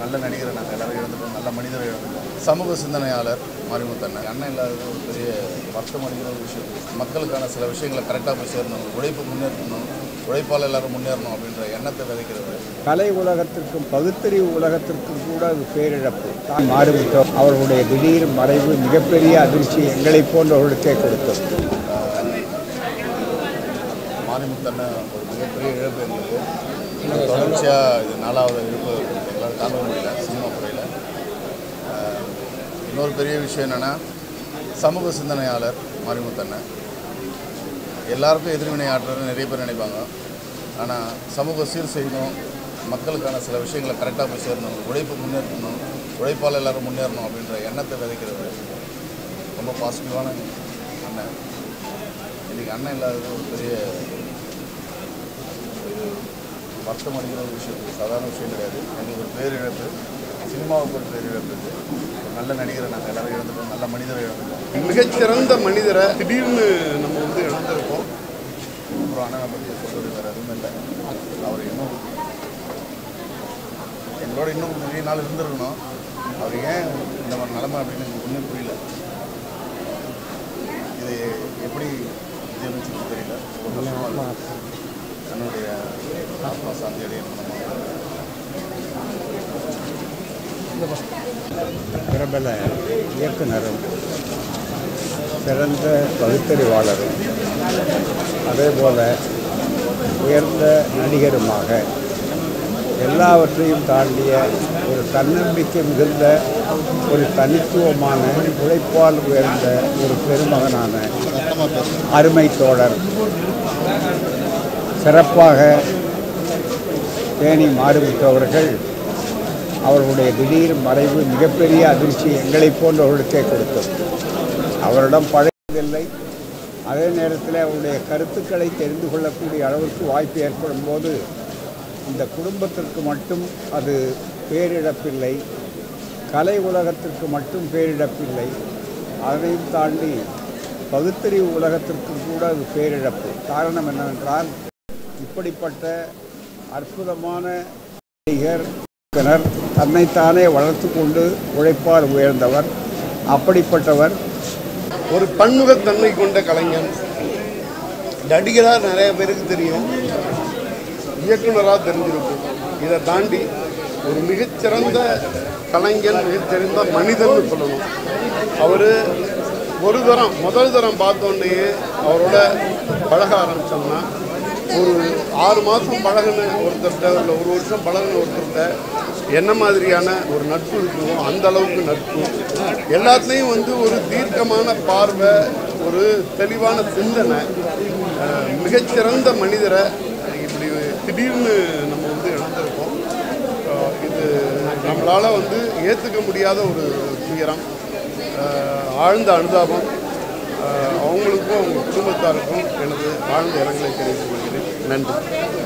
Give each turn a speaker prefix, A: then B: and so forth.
A: நல்ல நடிகரை நாங்கள் எல்லாரும் இழந்துட்டோம் நல்ல மனிதரை இழந்துட்டோம் சமூக சிந்தனையாளர் மாரிமுத்தண்ணன் அண்ணன் இல்லாதது ஒரு பெரிய வருத்தம் அளிக்கிற ஒரு விஷயம் மக்களுக்கான சில விஷயங்களை கரெக்டாக போய் சேரணும் உழைப்பு முன்னேற்றணும் உழைப்பால் எல்லாரும் முன்னேறணும் அப்படின்ற எண்ணத்தை விதைக்கிறது
B: கலை உலகத்திற்கும் பகுத்தறிவு உலகத்திற்கும் கூட அது பேரிழப்பு தான் மாறிவிட்டோம் அவர்களுடைய திடீர் மறைவு மிகப்பெரிய அதிர்ச்சி எங்களைப் போன்றவர்களுக்கே கொடுத்தது
A: மாரிமுத்தண்ணன் ஒரு மிகப்பெரிய இழப்பு எங்களுக்கு இது தொடர்ச்சியாக இது நாலாவது இழப்பு எங்களால் தாங்க முடியல சினிமா துறையில் ஆஹ், இன்னொரு பெரிய விஷயம் என்னென்னா சமூக சிந்தனையாளர் மாரிமுத்தண்ணன் எல்லாருக்கும் எதிர்வினை ஆற்றுறது நிறைய பேர் நினைப்பாங்க ஆனால் சமூக சீர் செய்யணும் மக்களுக்கான சில விஷயங்களை கரெக்டாக போய் சேரணும் உழைப்பு முன்னேற்றணும் உழைப்பால் எல்லாரும் முன்னேறணும் அப்படின்ற எண்ணத்தை விதைக்கிறது ரொம்ப பாசிட்டிவான அண்ணன் இன்றைக்கி அண்ணன் இல்லாதது ஒரு பெரிய இது வருத்தம் அளிக்கிற ஒரு விஷயம் இது சாதாரண விஷயம் கிடையாது எங்களுக்கு ஒரு பேரிழப்பு சினிமாவுக்கு ஒரு பேரிழப்பு இது ஒரு நல்ல நடிகரை நாங்கள் எல்லாரும் இழந்துட்டோம் நல்ல மனிதரை இழந்துட்டோம்
C: மிகச்சிறந்த மனிதரை திடீர்னு நம்ம வந்து இழந்திருக்கோம்
A: அப்புறம் அண்ணனை பற்றி சொல்கிறது வேறு எதுவும் இல்லை அவர் இன்னும் எங்களோட இன்னும் நிறைய நாள் இருந்திருக்கணும் அவர் ஏன் இந்த மாதிரி நிலைமை அப்படின்னு எனக்கு ஒன்றும் புரியல இது எப்படி ஜீவனிச்சுன்னு தெரியல ரொம்ப கஷ்டமா இருக்கு. என்னுடைய ஆத்மா சாந்தி அடையணும்
B: பிரபல இயக்குனரும் சிறந்த பகுத்தறிவாளரும் அதேபோல உயர்ந்த நடிகருமாக எல்லாவற்றையும் தாண்டிய ஒரு தன்னம்பிக்கை மிகுந்த ஒரு தனித்துவமான உழைப்பால் உயர்ந்த ஒரு பெருமகனான அருமை தோழர் சிறப்பாக தேனி மாறுவிட்டவர்கள் அவர்களுடைய திடீர் மறைவு மிகப்பெரிய அதிர்ச்சி எங்களைப் போன்றவர்களுக்கே கொடுத்தது அவரிடம் பழகவில்லை அதே நேரத்தில் அவருடைய கருத்துக்களை தெரிந்து கொள்ளக்கூடிய அளவிற்கு வாய்ப்பு ஏற்படும் போது இந்த குடும்பத்திற்கு மட்டும் அது பேரிழப்பில்லை கலை உலகத்திற்கு மட்டும் பேரிழப்பில்லை அதையும் தாண்டி பகுத்தறிவு உலகத்திற்கும் கூட அது பேரிழப்பு காரணம் என்னவென்றால் இப்படிப்பட்ட அற்புதமான நடிகர் இயக்குனர் தன்னைத்தானே வளர்த்து கொண்டு உழைப்பால் உயர்ந்தவர் அப்படிப்பட்டவர்
C: ஒரு பன்முகத்தன்மை கொண்ட கலைஞன் நடிகராக நிறைய பேருக்கு தெரியும் இயக்குனராக தெரிஞ்சிருக்கும் இதை தாண்டி ஒரு மிகச்சிறந்த கலைஞன் மிகச்சிறந்த மனிதன்னு சொல்லணும் அவர் ஒரு தரம் முதல் தரம் பார்த்தோன்னே அவரோட பழக ஆரம்பித்தோம்னா ஒரு ஆறு மாதம் பழகின ஒருத்தர்கிட்ட இல்லை ஒரு வருஷம் பழகின ஒருத்தர்கிட்ட என்ன மாதிரியான ஒரு நட்பு இருக்குமோ அந்த அளவுக்கு நட்பு எல்லாத்துலேயும் வந்து ஒரு தீர்க்கமான பார்வை ஒரு தெளிவான சிந்தனை அஹ், மிகச்சிறந்த மனிதரை இப்படி திடீர்னு நம்ம வந்து இழந்திருக்கோம் அஹ், இது நம்மளால் வந்து ஏற்றுக்க முடியாத ஒரு துயரம் அஹ், ஆழ்ந்த அனுதாபம் அஹ், அவங்களுக்கும் அவங்க குடும்பத்தாருக்கும் எனது ஆழ்ந்த இரங்கலை தெரிவித்துக் கொள்கிறேன் நன்றி